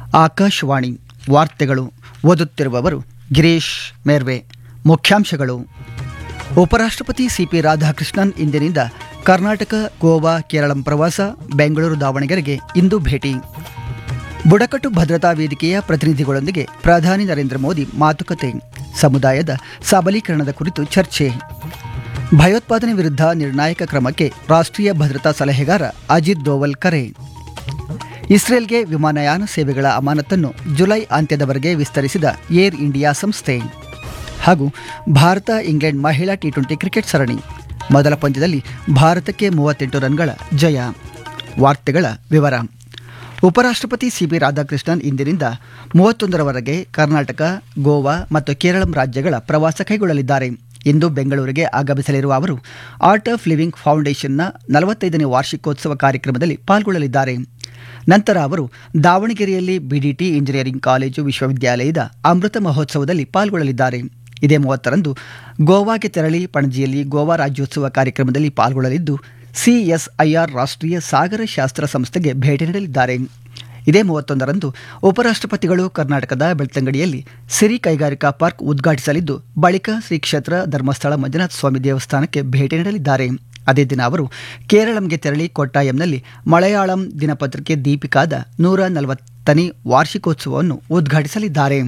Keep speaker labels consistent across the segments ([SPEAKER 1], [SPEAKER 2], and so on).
[SPEAKER 1] ಆಕಾಶವಾಣಿ ವಾರ್ತೆಗಳು ಓದುತ್ತಿರುವವರು ಗಿರೀಶ್ ಮೇರ್ವೆ ಮುಖ್ಯಾಂಶಗಳು ಉಪರಾಷ್ಟ್ರಪತಿ ಸಿಪಿ ರಾಧಾಕೃಷ್ಣನ್ ಇಂದಿನಿಂದ ಕರ್ನಾಟಕ ಗೋವಾ ಕೇರಳಂ ಪ್ರವಾಸ ಬೆಂಗಳೂರು ದಾವಣಗೆರೆಗೆ ಇಂದು ಭೇಟಿ ಬುಡಕಟ್ಟು ಭದ್ರತಾ ವೇದಿಕೆಯ ಪ್ರತಿನಿಧಿಗಳೊಂದಿಗೆ ಪ್ರಧಾನಿ ನರೇಂದ್ರ ಮೋದಿ ಮಾತುಕತೆ ಸಮುದಾಯದ ಸಬಲೀಕರಣದ ಕುರಿತು ಚರ್ಚೆ ಭಯೋತ್ಪಾದನೆ ವಿರುದ್ಧ ನಿರ್ಣಾಯಕ ಕ್ರಮಕ್ಕೆ ರಾಷ್ಟ್ರೀಯ ಭದ್ರತಾ ಸಲಹೆಗಾರ ಅಜಿತ್ ದೋವಲ್ ಕರೆ ಇಸ್ರೇಲ್ಗೆ ವಿಮಾನಯಾನ ಸೇವೆಗಳ ಅಮಾನತನ್ನು ಜುಲೈ ಅಂತ್ಯದವರೆಗೆ ವಿಸ್ತರಿಸಿದ ಏರ್ ಇಂಡಿಯಾ ಸಂಸ್ಥೆ ಹಾಗೂ ಭಾರತ ಇಂಗ್ಲೆಂಡ್ ಮಹಿಳಾ ಟಿ ಟ್ವೆಂಟಿ ಕ್ರಿಕೆಟ್ ಸರಣಿ ಮೊದಲ ಪಂದ್ಯದಲ್ಲಿ ಭಾರತಕ್ಕೆ ಮೂವತ್ತೆಂಟು ರನ್ಗಳ ಜಯ ವಾರ್ತೆಗಳ ವಿವರ ಉಪರಾಷ್ಟ್ರಪತಿ ಸಿಬಿ ರಾಧಾಕೃಷ್ಣನ್ ಇಂದಿನಿಂದ ಮೂವತ್ತೊಂದರವರೆಗೆ ಕರ್ನಾಟಕ ಗೋವಾ ಮತ್ತು ಕೇರಳಂ ರಾಜ್ಯಗಳ ಪ್ರವಾಸ ಕೈಗೊಳ್ಳಲಿದ್ದಾರೆ ಇಂದು ಬೆಂಗಳೂರಿಗೆ ಆಗಮಿಸಲಿರುವ ಅವರು ಆರ್ಟ್ ಆಫ್ ಲಿವಿಂಗ್ ಫೌಂಡೇಶನ್ನ ನಲವತ್ತೈದನೇ ವಾರ್ಷಿಕೋತ್ಸವ ಕಾರ್ಯಕ್ರಮದಲ್ಲಿ ಪಾಲ್ಗೊಳ್ಳಲಿದ್ದಾರೆ ನಂತರ ಅವರು ದಾವಣಗೆರೆಯಲ್ಲಿ ಬಿಡಿಟಿ ಇಂಜಿನಿಯರಿಂಗ್ ಕಾಲೇಜು ವಿಶ್ವವಿದ್ಯಾಲಯದ ಅಮೃತ ಮಹೋತ್ಸವದಲ್ಲಿ ಪಾಲ್ಗೊಳ್ಳಲಿದ್ದಾರೆ ಇದೇ ಮೂವತ್ತರಂದು ಗೋವಾಗೆ ತೆರಳಿ ಪಣಜಿಯಲ್ಲಿ ಗೋವಾ ರಾಜ್ಯೋತ್ಸವ ಕಾರ್ಯಕ್ರಮದಲ್ಲಿ ಪಾಲ್ಗೊಳ್ಳಲಿದ್ದು ಸಿಎಸ್ಐಆರ್ ರಾಷ್ಟ್ರೀಯ ಸಾಗರ ಶಾಸ್ತ್ರ ಸಂಸ್ಥೆಗೆ ಭೇಟಿ ನೀಡಲಿದ್ದಾರೆ ಇದೇ ಮೂವತ್ತೊಂದರಂದು ಉಪರಾಷ್ಟ್ರಪತಿಗಳು ಕರ್ನಾಟಕದ ಬೆಳ್ತಂಗಡಿಯಲ್ಲಿ ಸಿರಿ ಕೈಗಾರಿಕಾ ಪಾರ್ಕ್ ಉದ್ಘಾಟಿಸಲಿದ್ದು ಬಳಿಕ ಶ್ರೀ ಕ್ಷೇತ್ರ ಧರ್ಮಸ್ಥಳ ಮಂಜುನಾಥ ಸ್ವಾಮಿ ದೇವಸ್ಥಾನಕ್ಕೆ ಭೇಟಿ ನೀಡಲಿದ್ದಾರೆ ಅದೇ ದಿನ ಅವರು ಕೇರಳಂಗೆ ತೆರಳಿ ಕೊಟ್ಟಾಯಂನಲ್ಲಿ ಮಲಯಾಳಂ ದಿನಪತ್ರಿಕೆ ದೀಪಿಕಾದ ನೂರ ನಲವತ್ತನೇ ವಾರ್ಷಿಕೋತ್ಸವವನ್ನು ಉದ್ಘಾಟಿಸಲಿದ್ದಾರೆ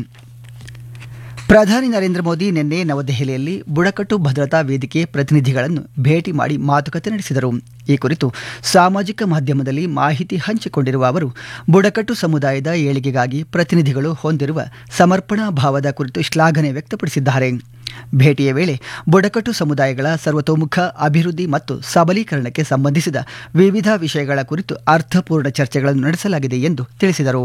[SPEAKER 1] ಪ್ರಧಾನಿ ನರೇಂದ್ರ ಮೋದಿ ನಿನ್ನೆ ನವದೆಹಲಿಯಲ್ಲಿ ಬುಡಕಟ್ಟು ಭದ್ರತಾ ವೇದಿಕೆ ಪ್ರತಿನಿಧಿಗಳನ್ನು ಭೇಟಿ ಮಾಡಿ ಮಾತುಕತೆ ನಡೆಸಿದರು ಈ ಕುರಿತು ಸಾಮಾಜಿಕ ಮಾಧ್ಯಮದಲ್ಲಿ ಮಾಹಿತಿ ಹಂಚಿಕೊಂಡಿರುವ ಅವರು ಬುಡಕಟ್ಟು ಸಮುದಾಯದ ಏಳಿಗೆಗಾಗಿ ಪ್ರತಿನಿಧಿಗಳು ಹೊಂದಿರುವ ಸಮರ್ಪಣಾ ಭಾವದ ಕುರಿತು ಶ್ಲಾಘನೆ ವ್ಯಕ್ತಪಡಿಸಿದ್ದಾರೆ ಭೇಟಿಯ ವೇಳೆ ಬುಡಕಟ್ಟು ಸಮುದಾಯಗಳ ಸರ್ವತೋಮುಖ ಅಭಿವೃದ್ಧಿ ಮತ್ತು ಸಬಲೀಕರಣಕ್ಕೆ ಸಂಬಂಧಿಸಿದ ವಿವಿಧ ವಿಷಯಗಳ ಕುರಿತು ಅರ್ಥಪೂರ್ಣ ಚರ್ಚೆಗಳನ್ನು ನಡೆಸಲಾಗಿದೆ ಎಂದು ತಿಳಿಸಿದರು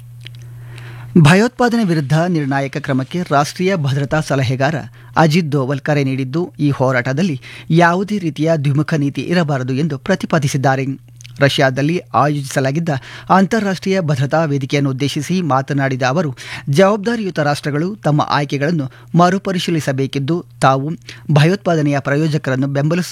[SPEAKER 1] ಭಯೋತ್ಪಾದನೆ ವಿರುದ್ಧ ನಿರ್ಣಾಯಕ ಕ್ರಮಕ್ಕೆ ರಾಷ್ಟ್ರೀಯ ಭದ್ರತಾ ಸಲಹೆಗಾರ ಅಜಿತ್ ದೋವಲ್ ಕರೆ ನೀಡಿದ್ದು ಈ ಹೋರಾಟದಲ್ಲಿ ಯಾವುದೇ ರೀತಿಯ ದ್ವಿಮುಖ ನೀತಿ ಇರಬಾರದು ಎಂದು ಪ್ರತಿಪಾದಿಸಿದ್ದಾರೆ ರಷ್ಯಾದಲ್ಲಿ ಆಯೋಜಿಸಲಾಗಿದ್ದ ಅಂತಾರಾಷ್ಟ್ರೀಯ ಭದ್ರತಾ ವೇದಿಕೆಯನ್ನು ಉದ್ದೇಶಿಸಿ ಮಾತನಾಡಿದ ಅವರು ಜವಾಬ್ದಾರಿಯುತ ರಾಷ್ಟ್ರಗಳು ತಮ್ಮ ಆಯ್ಕೆಗಳನ್ನು ಮರುಪರಿಶೀಲಿಸಬೇಕಿದ್ದು ತಾವು ಭಯೋತ್ಪಾದನೆಯ ಪ್ರಯೋಜಕರನ್ನು ಬೆಂಬಲಿಸ